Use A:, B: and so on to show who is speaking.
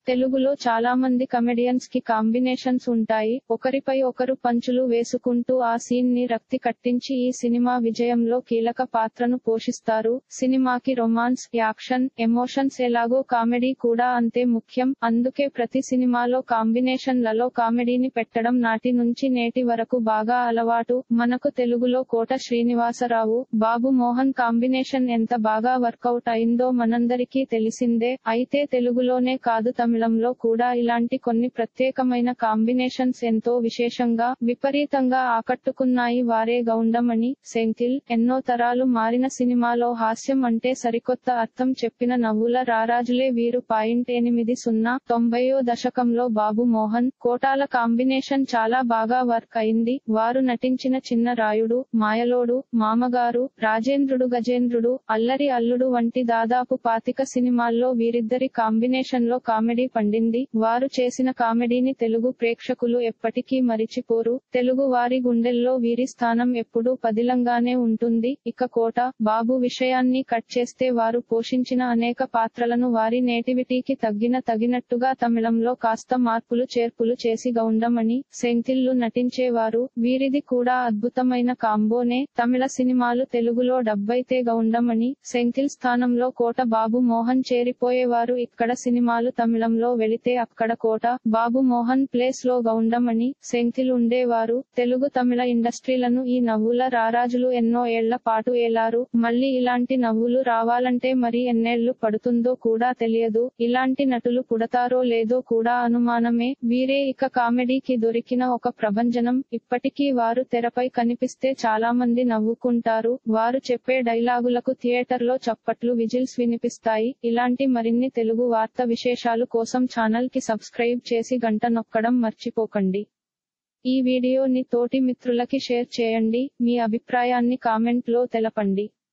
A: తెలుగులో చాలా మంది కమెడియన్స్ కి కాంబినేషన్స్ ఉంటాయి ఒకరిపై ఒకరు పంచులు వేసుకుంటూ ఆ సీన్ ని రక్తి కట్టించి ఈ సినిమా విజయంలో కీలక పాత్రను పోషిస్తారు సినిమాకి రొమాన్స్ యాక్షన్ ఎమోషన్స్ ఎలాగో కామెడీ కూడా అంతే ముఖ్యం అందుకే ప్రతి సినిమాలో కాంబినేషన్లలో కామెడీని పెట్టడం నాటి నుంచి నేటి వరకు బాగా అలవాటు మనకు తెలుగులో కోట శ్రీనివాసరావు బాబు మోహన్ కాంబినేషన్ ఎంత బాగా వర్కౌట్ అయిందో మనందరికీ తెలిసిందే అయితే తెలుగులోనే కాదు తమిళంలో కూడా ఇలాంటి కొన్ని ప్రత్యేకమైన కాంబినేషన్స్ ఎంతో విశేషంగా విపరీతంగా ఆకట్టుకున్నాయి వారే గౌండమణి సెంకిల్ ఎన్నో తరాలు మారిన సినిమాలో హాస్యం అంటే సరికొత్త అర్థం చెప్పిన నవ్వుల రారాజులే వీరు పాయింట్ ఎనిమిది సున్నా తొంభయో దశకంలో బాబు మోహన్ కోటాల కాంబినేషన్ చాలా బాగా వర్క్ అయింది వారు నటించిన చిన్న రాయుడు మాయలోడు మామగారు రాజేంద్రుడు గజేంద్రుడు అల్లరి అల్లుడు వంటి దాదాపు పాతిక సినిమాల్లో వీరిద్దరి కాంబినేషన్ లో కామెడీ పండింది వారు చేసిన కామెడీని తెలుగు ప్రేక్షకులు ఎప్పటికీ మరిచిపోరు తెలుగు వారి గుండెల్లో వీరి స్థానం ఎప్పుడూ పదిలంగానే ఉంటుంది ఇక కోట బాబు విషయాన్ని కట్ చేస్తే వారు పోషించిన అనేక పాత్రలను వారి నేటివిటీకి తగ్గిన తగినట్టుగా తమిళంలో కాస్త మార్పులు చేర్పులు చేసి గౌండమని సెంకిల్లు నటించేవారు వీరిది కూడా అద్భుతమైన కాంబోనే తమిళ సినిమాలు తెలుగులో డబ్బైతే గౌండమని సెంకిల్ స్థానంలో కోట బాబు మోహన్ చేరిపోయేవారు ఇక్కడ సినిమాలు తమిళంలో వెళితే అక్కడ కోట బాబు మోహన్ ప్లేస్ లో గౌండమని సెంకిల్ ఉండేవారు తెలుగు తమిళ ఇండస్ట్రీలను ఈ నవ్వుల రారాజులు ఎన్నో ఏళ్ల పాటు ఏలారు మళ్ళీ ఇలాంటి నవ్వులు రావాలంటే మరి ఎన్నేళ్లు పడుతుందో కూడా తెలియదు ఇలాంటి నటులు పుడతారో లేదో కూడా అనుమానమే వీరే ఇక కామెడీకి దొరికిన ఒక ప్రభంజనం ఇప్పటికీ వారు తెరపై కనిపిస్తే చాలా మంది నవ్వుకుంటారు వారు చెప్పే డైలాగులకు థియేటర్ లో చప్పట్లు విజిల్స్ వినిపిస్తాయి ఇలాంటి మరిన్ని తెలుగు వార్త విశేషాలు కోసం ఛానల్ కి సబ్స్క్రైబ్ చేసి గంట నొక్కడం మర్చిపోకండి ఈ వీడియోని తోటి మిత్రులకి షేర్ చేయండి మీ అభిప్రాయాన్ని కామెంట్ లో తెలపండి